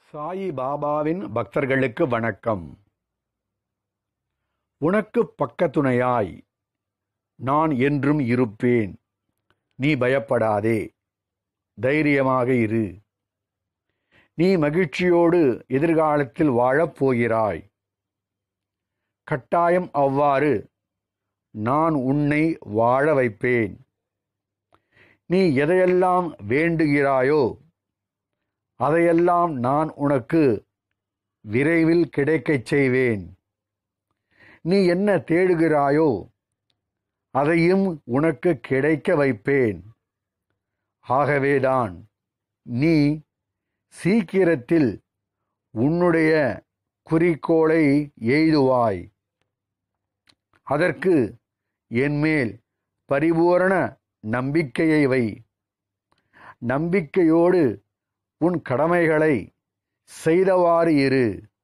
சாயி பாபாவின் பக்தர்களுக்கு வணக்கம் உனக்கு பக்கத்துணையாய் நான் என்றும் இருப்பேன் நீ பயப்படாதே தைரியமாக இரு நீ மகிழ்ச்சியோடு எதிர்காலத்தில் வாழப் போகிறாய் கட்டாயம் அவ்வாறு நான் உன்னை வாழ வைப்பேன் நீ எதையெல்லாம் வேண்டுகிறாயோ அதையெல்லாம் நான் உனக்கு விரைவில் கிடைக்கச் செய்வேன் நீ என்ன தேடுகிறாயோ அதையும் உனக்கு கிடைக்க வைப்பேன் ஆகவேதான் நீ சீக்கிரத்தில் உன்னுடைய குறிக்கோளை எய்துவாய் அதற்கு என்மேல் பரிபூரண நம்பிக்கையை வை நம்பிக்கையோடு உன் கடமைகளை செய்தவாறு இரு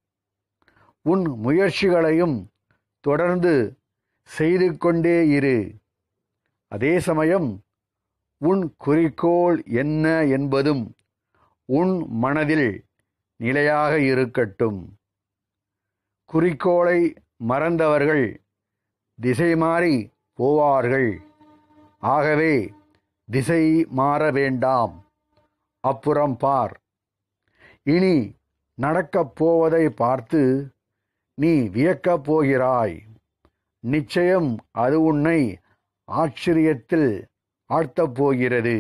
உன் முயற்சிகளையும் தொடர்ந்து செய்து கொண்டே இரு அதே சமயம் உன் குறிக்கோள் என்ன என்பதும் உன் மனதில் நிலையாக இருக்கட்டும் குறிக்கோளை மறந்தவர்கள் திசை மாறி போவார்கள் ஆகவே திசை மாற வேண்டாம் அப்புறம் பார் இனி நடக்கப் போவதை பார்த்து நீ வியக்கப் போகிறாய் நிச்சயம் அது உன்னை ஆச்சரியத்தில் ஆழ்த்தப் போகிறது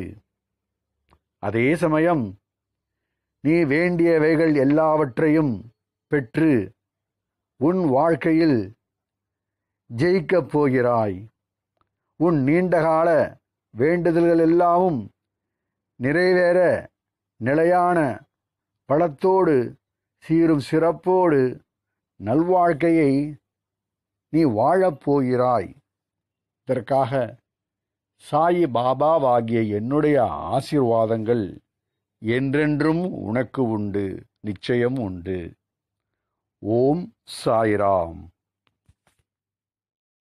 அதே சமயம் நீ வேண்டியவைகள் எல்லாவற்றையும் பெற்று உன் வாழ்க்கையில் ஜெயிக்கப் போகிறாய் உன் நீண்டகால வேண்டுதல்கள் எல்லாமும் நிறைவேற நிலையான பலத்தோடு சீரும் சிறப்போடு நல்வாழ்க்கையை நீ வாழப் போகிறாய் இதற்காக சாயி பாபாவாகிய என்னுடைய ஆசீர்வாதங்கள் என்றென்றும் உனக்கு உண்டு நிச்சயம் உண்டு ஓம் சாய்ராம்